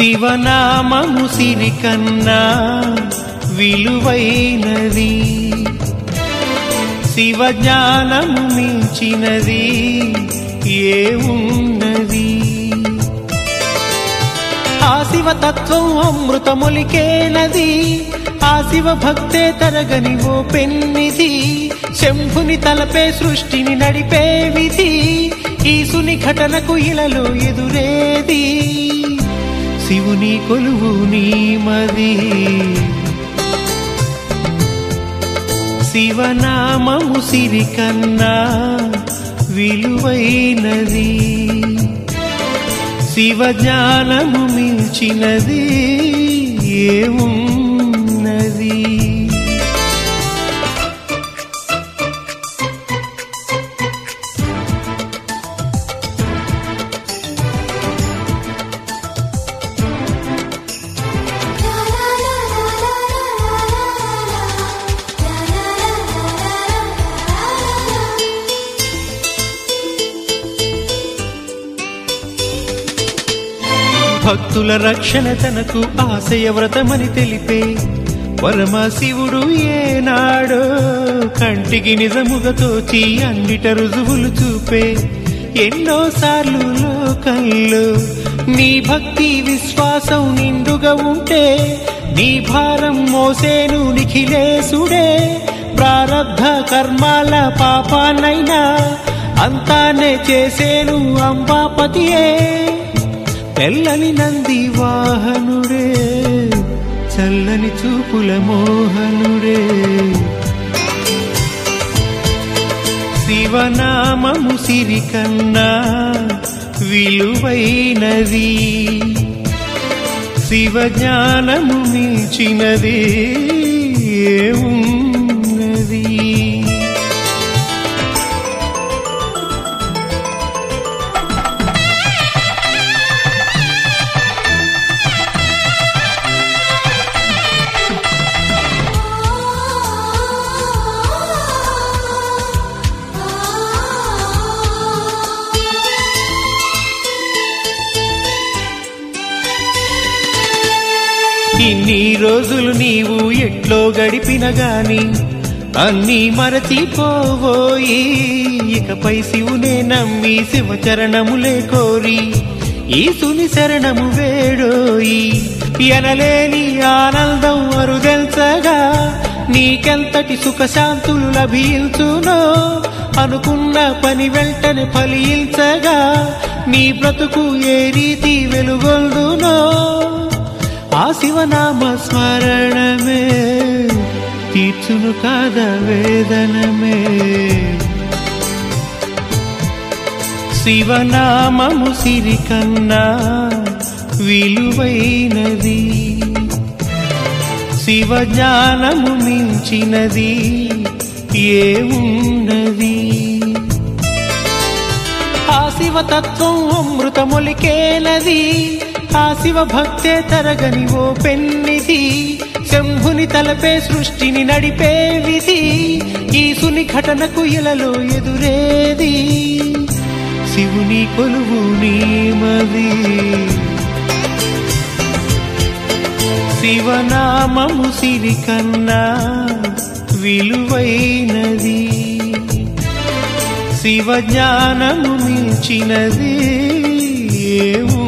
శివనామము సిరి కన్నా విలువైనది శివ జ్ఞానము మించినది ఏ ఉన్నది ఆ శివ తత్వం అమృతములికేనది ఆ శివ భక్తే తరగని ఓ పెన్నిది శంభుని తలపే సృష్టిని నడిపే విధి ఈసుని ఘటనకు ఇలలో ఎదురేది శివుని కొలువు నీ మది శివనామము సిరి కన్నా విలువైనది శివ జ్ఞానము మించినది ఏమున్నది భక్తుల రక్షణ తనకు ఆశయ వ్రతమని తెలిపే పరమశివుడు ఏనాడో కంటికి నిజముగా తోచి అన్నిట రుజువులు చూపే ఎన్నోసార్లు లోకంలో నీ భక్తి విశ్వాసం నిండుగా ఉంటే నీ భారం మోసేను నిఖిలేసుడే ప్రారబ్ధ కర్మాల పాపానైనా అంతానే చేసేను అంబాపతియే తెల్లని నంది వాహనుడే చల్లని చూపుల మోహనుడే శివనామము సిరి కన్నా విలువైనది శివ జ్ఞానము మించినది ఏమున్నది ఇన్ని రోజులు నీవు ఎట్లో గడిపిన గాని అన్నీ మరచిపోవోయి ఇకపై శివునే నమ్మి శివ చరణములే కోరి ఈసుని శరణము వేడోయి ఎనలేని ఆనందం అరుదెల్చగా నీకెంతటి సుఖశాంతులు లభించునో అనుకున్న పని వెంటనే ఫలించగా నీ బ్రతుకు ఏ రీతి వెలుగొందునో ఆ శివనామ స్మరణమే తీర్చును కాద వేదనమే శివనామము సిరి కన్నా విలువైనది శివ జ్ఞానము మించినది ఏమున్నది ఆ శివతత్వం అమృతములికేనది ఆ శివ భక్తే తరగని ఓ పెన్నిది శంభుని తలపే సృష్టిని నడిపే విధి ఈసుని ఘటనకు ఇలలో ఎదురేది శివుని కొలువు నీమది శివనామము సిరి కన్నా విలువైనది శివ జ్ఞానము మించినది ఏము